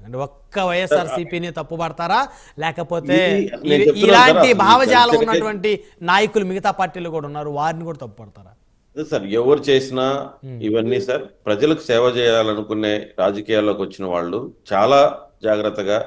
అంటే ఒక్క వైఎస్ఆర్ సిపిని తప్పుపడతారా లేకపోతే ఇది నేను ఇవి- చెప్తున్నాను ఇలాంటి సార్, అసలు భావజాలం ఇక్కడికే- ఉన్నటువంటి నాయకులు మిగతా పార్టీలు కూడా ఉన్నారు వారిని కూడా తప్పుపడతారా అదే సార్ ఎవరు చేసినా ఇవన్నీ సార్ ప్రజలకు సేవ చేయాలనుకునే రాజకీయాల్లోకి వచ్చిన వాళ్ళు చాలా జాగ్రత్తగా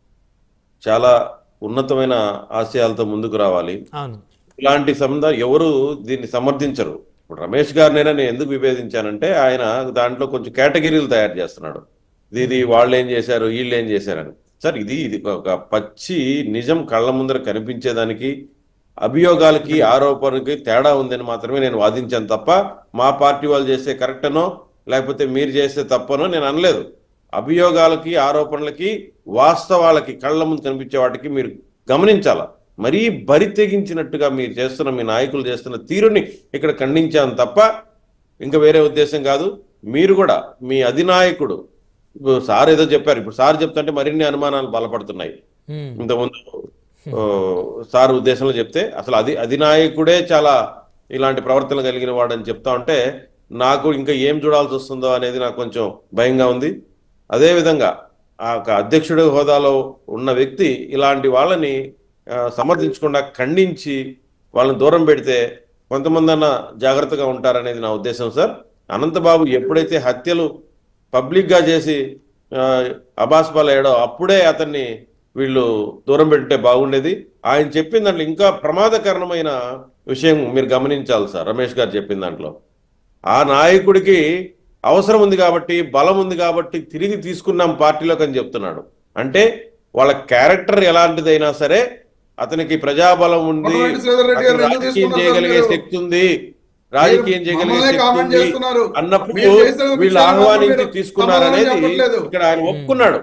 చాలా ఉన్నతమైన ఆశయాలతో ముందుకు రావాలి అవును ఇలాంటి సంద ఎవరు దీన్ని సమర్థించరు ఇప్పుడు రమేష్ గారినైనా నేను ఎందుకు విభేదించానంటే ఆయన దాంట్లో కొంచెం కేటగిరీలు తయారు చేస్తున్నాడు ఇది ఇది వాళ్ళు ఏం చేశారు వీళ్ళు ఏం చేశారని సార్ ఇది ఇది ఒక పచ్చి నిజం కళ్ళ ముందర కనిపించేదానికి అభియోగాలకి ఆరోపణకి తేడా ఉందని మాత్రమే నేను వాదించాను తప్ప మా పార్టీ వాళ్ళు చేస్తే కరెక్ట్ అనో లేకపోతే మీరు చేస్తే తప్పనో నేను అనలేదు అభియోగాలకి ఆరోపణలకి వాస్తవాలకి కళ్ళ ముందు కనిపించే వాటికి మీరు గమనించాల మరీ బరి తెగించినట్టుగా మీరు చేస్తున్న మీ నాయకులు చేస్తున్న తీరుని ఇక్కడ ఖండించాను తప్ప ఇంకా వేరే ఉద్దేశం కాదు మీరు కూడా మీ అధినాయకుడు ఇప్పుడు సార్ ఏదో చెప్పారు ఇప్పుడు సార్ చెప్తుంటే మరిన్ని అనుమానాలు బలపడుతున్నాయి ఉమ్. ఇంతకుముందు ఓ, సార్ ఉద్దేశంలో చెప్తే అసలు అది అధినాయకుడే చాలా ఇలాంటి ప్రవర్తన కలిగిన వాడని చెప్తా ఉంటే నాకు ఇంకా ఏం చూడాల్సి వస్తుందో అనేది నాకు కొంచెం భయంగా ఉంది అదే విధంగా ఆ ఒక అధ్యక్షుడి హోదాలో ఉన్న వ్యక్తి ఇలాంటి వాళ్ళని ఆ, సమర్థించకుండా ఖండించి వాళ్ళని దూరం పెడితే కొంతమంది అన్న జాగ్రత్తగా ఉంటారనేది నా ఉద్దేశం సార్ అనంతబాబు ఎప్పుడైతే హత్యలు పబ్లిక్ గా చేసి ఆ, అబాస్పాలయ్యాడో అప్పుడే అతన్ని వీళ్ళు దూరం పెట్టుంటే బాగుండేది ఆయన చెప్పిన దాంట్లో ఇంకా ప్రమాదకరమైన విషయం మీరు గమనించాలి సార్ రమేష్ గారు చెప్పిన దాంట్లో ఆ నాయకుడికి అవసరం ఉంది కాబట్టి బలం ఉంది కాబట్టి తిరిగి తీసుకున్నాం పార్టీలోకి అని చెప్తున్నాడు అంటే వాళ్ళ క్యారెక్టర్ ఎలాంటిదైనా సరే అతనికి ప్రజాబలం ఉంది మొట్టమొదటి శ్రీధర్ రెడ్డి గారు అతను ఎందుకు రాజకీయం తీసుకున్నారు చేయగలిగే మీరు? శక్తి ఉంది రాజకీయం చేయగలిగే మమ్మల్నే శక్తి కామెంట్ ఉంది చేస్తున్నారు. అన్నప్పుడు మీరు చేసిన వీళ్ళు విషయాలు ఆహ్వానించి మీరు తీసుకున్నారనేది సమాధానం చెప్పట్లేదు. ఇక్కడ ఆయన ఒప్పుకున్నాడు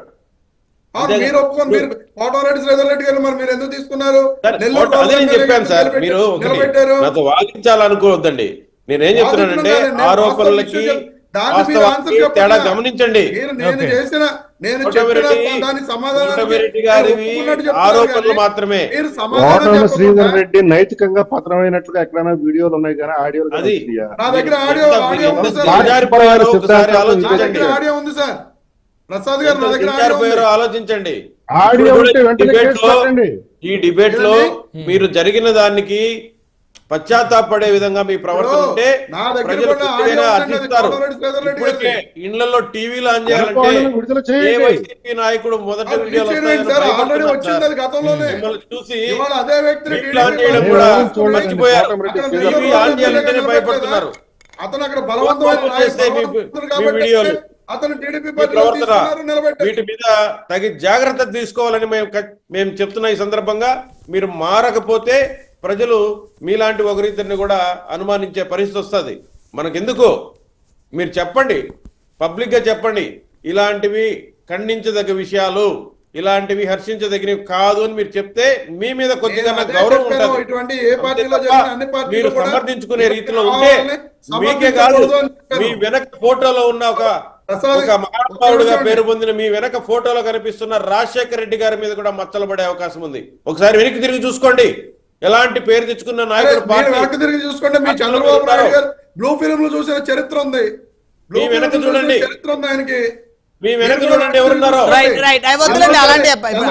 ఆ, అదే- మీరు ఒప్పుకొని మీరు కోటమిరెడ్డి శ్రీధర్ రెడ్డి గారు మరి మీరు ఎందుకు తీసుకున్నారు సార్, నెల్లూరు అదే నేను ఎమ్మెల్యేగా చెప్పాను సార్ నిలబెట్టి- మీరు ఒకటి నిలబెట్టారు నాతో వాదించాలనుకోవద్దండి నేనేం చెప్తున్నానంటే వాదించడం కాదు, ఆరోపణలకి నేను వాస్తవ దాన్ని మీరు ఆన్సర్ వాస్తవానికి చెప్పండి. తేడా గమనించండి నేను నేను ఓకే. చేసిన నేను కోటమిరెడ్డి చెప్పిన దానికి సమాధానం కోటమిరెడ్డి గారివి ఆరోపణలు మాత్రమే మీరు సమాధానం కోటమి చెప్పకుండా శ్రీధర్ రెడ్డి నైతికంగా పతనమైనట్లుగా ఎక్కడైనా వీడియోలు ఉన్నాయి కానీ ఆడియోలు అది వచ్చినాయా? నా దగ్గర ఆడియో ఎంత- ఆడియో ఎంత ఉంది సార్. దిగజారిపోయారో ఒకసారి నా నా ఆలోచించండి దగ్గర ఆడియో ఉంది సార్ ప్రసాద్ గారు నా ఎంత దగ్గర ఆడియో ఉంది. దిగజారిపోయారో ఆలోచించండి ఆడియో ఇప్పుడు ఉంటే వెంటనే డిబేట్ కేసు లో పెట్టండి. ఈ డిబేట్ లో ఏదండి? మీరు జరిగిన దానికి పశ్చాత్తాపడే విధంగా మీ ప్రవర్తన ఇప్పుడు ఉంటే నా దగ్గర ప్రజలు కూడా కొద్దిగైనా ఆడియో ఉందండి, అర్థిస్తారు కోటమిరెడ్డి శ్రీధర్ రెడ్డి ఇప్పటికే గారిది. ఇళ్లలో టీవీలు ఆన్ చేయాలంటే అనుకోవాలని విడుదల ఏ చేయండి. వైసీపీ నాయకుడు మొదటి అది వీడియోలు రిలీజ్ చేయండి సార్, ఆల్రెడీ వస్తాయని వచ్చింది అది గతంలోనే మిమ్మల్ని చూసి ఇవాళ అదే వ్యక్తిని వీళ్ళు ఆన్ చేయడం టీడీపీ కూడా ఎవరు చూడలేదండి. మర్చిపోయారు కోటమిరెడ్డి అతను శ్రీధర్ టీవీ నెల్లూరు ఆన్ ఎమ్మెల్యేగా చేయాలంటేనే నిలబెట్టారు. భయపడుతున్నారు అతను అక్కడ బలవంతమైన కోపం నాయకుడు చేస్తే మీ- బలవంతుడు మీ కాబట్టి వీడియోలు. అతను టీడీపీ ఈ పార్టీలో ప్రవర్తన తీసుకున్నారు, నిలబెట్టారు. వీటి మీద తగి జాగ్రత్త తీసుకోవాలని మేము క- మేము చెప్తున్న ఈ సందర్భంగా మీరు మారకపోతే ప్రజలు మీలాంటి ఒకరిద్దరిని కూడా అనుమానించే పరిస్థితి వస్తుంది మనకెందుకు మీరు చెప్పండి పబ్లిక్ గా చెప్పండి ఇలాంటివి ఖండించదగ్గ విషయాలు ఇలాంటివి హర్షించదగినవి కాదు అని మీరు చెప్తే మీ మీద కొద్దిగా నేను నాకు అదే గౌరవం చెప్పాను, ఉంటుంది ఇటువంటి ఏ అంతే పార్టీలో తప్ప జరిగిన అన్ని పార్టీలు మీరు కూడా సమర్థించుకునే రీతిలో కావాలని ఉంటే మీకే కాదు సమర్థించకూడదు అని చెప్పాను. మీ వెనక ఫోటోలో ఉన్న ఒక ప్రసాద్ ఒక మహానుభావుడుగా ఒక్క పేరు పొందిన మీ వెనక ఫోటోలో కనిపిస్తున్న రాజశేఖర రెడ్డి గారి మీద కూడా మచ్చలు పడే అవకాశం ఉంది ఒకసారి వెనక్కి తిరిగి చూసుకోండి ఎలాంటి పేరు తెచ్చుకున్న అరే, నాయకుడు మీరు పార్టీ వెనక్కి తిరిగి చూసుకోండి మీ పార్టీలో చంద్రబాబు ఉన్నారు. నాయుడు గారు బ్లూ ఫిల్మ్ లో చూసిన చరిత్ర ఉంది బ్లూ మీ వెనక ఫిల్మ్ లో చూసిన చూడండి. చరిత్ర ఉంది ఆయనకి మీ వెనక చూడండి ఎవరున్నారో రైట్ రైట్ అవి వద్దులేండి అలాంటి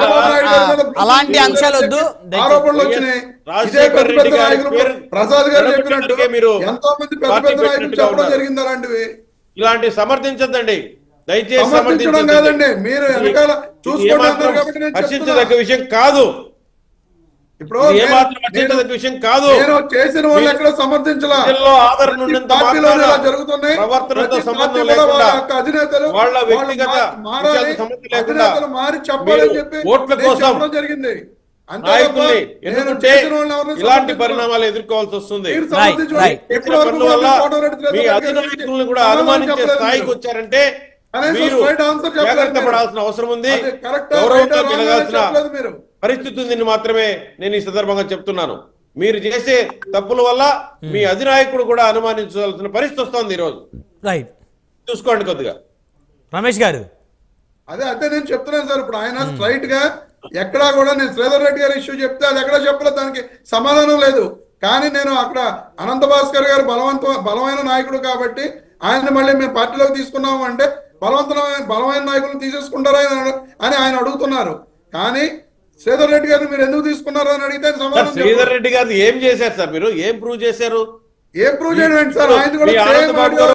అలాంటి అంశాలు వద్దు దయచేసి. ఆరోపణలు వచ్చినాయి ఇదే రాజశేఖర్ పెద్ద రెడ్డి పెద్ద గారి నాయకులు పేరు ప్రసాద్ గారు నిలబెట్టడానికే చెప్పినట్టు మీరు ఎంతో మంది పెద్ద పార్టీ పెద్ద నాయకులు పెట్టినట్టుగా చెప్పడం ఉన్నారు. జరిగింది అలాంటివి ఇలాంటి సమర్థించద్దండి దయచేసి సమర్థించడం సమర్థించొద్దండి. కాదండి మీరు వెనకాల ఇది చూసుకోండి ఏమాత్రం అన్నారు కాబట్టి నేను హర్షించదగ్గ చెప్తున్నా. విషయం కాదు ఇప్పుడు ఇది నేను- ఏమాత్రం హర్షించదగ్గ విషయం కాదు నేను చేసిన వాళ్ళు ఎక్కడ సమర్థించలా ప్రజల్లో ఆదరణ ఉన్నంత పార్టీలో మాత్రాన ఇలా జరుగుతున్నాయి ప్రవర్తనతో ప్రతి సంబంధం పార్టీ కూడా వాళ్ళ లేకుండా యొక్క అధినేతలు వాళ్ళ వాళ్ళు వ్యక్తిగత మా- మారాలి విషయాలకు సంబంధం లేకుండా అధినేతలు మారి చెప్పాలని మీరు చెప్పి ఓట్ల నేను కోసం చెప్పడం జరిగింది అంతే తప్ప నాయకుల్ని నేను ఎన్నుకుంటే చేసిన వాళ్ళని ఎవరిని ఇలాంటి సమర్థించను. పరిణామాలు ఎదుర్కోవాల్సి వస్తుంది మీరు Right, సమర్థించండి. right. ఇప్పటి వరకు పనుల వల్ల వాళ్ళు కోటరెడ్డి మీ శ్రీధర్ రెడ్డి గారి అధినాయకులను కూడా సమాధానం అనుమానించే చెప్పలేదు స్థాయికి మీరు. వచ్చారంటే కనీసం మీరు straight answer చెప్పలేదు జాగ్రత్త మీరు. పడాల్సిన అవసరం ఉంది అది correct ఆ, గౌరవంతో right ఆ, wrong ఆ మెలగాల్సిన చెప్పలేదు మీరు. పరిస్థితి ఉందని మాత్రమే నేను ఈ సందర్భంగా చెప్తున్నాను మీరు చేసే తప్పుల వల్ల మీ అధినాయకుడు కూడా అనుమానించాల్సిన పరిస్థితి వస్తుంది ఈ రోజు రైట్ చూసుకోండి కొద్దిగా రమేష్ గారు అదే అదే నేను చెప్తున్నాను సార్ ఇప్పుడు ఆయన స్ట్రైట్ గా ఎక్కడా కూడా నేను శ్రీధర్ రెడ్డి గారి ఇష్యూ చెప్తే అది ఎక్కడా చెప్పలేదు దానికి సమాధానం లేదు కానీ నేను అక్కడ అనంత భాస్కర్ గారు బలవంత బలమైన నాయకుడు కాబట్టి ఆయన్ని మళ్ళీ మేము పార్టీలోకి తీసుకున్నాము అంటే బలవంతమైన బలమైన నాయకులను తీసేసుకుంటారా అని అని ఆయన అడుగుతున్నారు కానీ శ్రీధర్ రెడ్డి గారిని మీరు ఎందుకు తీసుకున్నారు అని అడిగితే ఆయన సార్ సమాధానం శ్రీధర్ చెప్పారు. రెడ్డి గారిని ఏం చేశారు సార్ మీరు ఏం ప్రూవ్ చేశారు ఏం ప్రూవ్ చేయడం ఏంటి సార్ ఆయన కూడా మీ సేమ్ ఆనంద్ బాబు ఆడియో గారు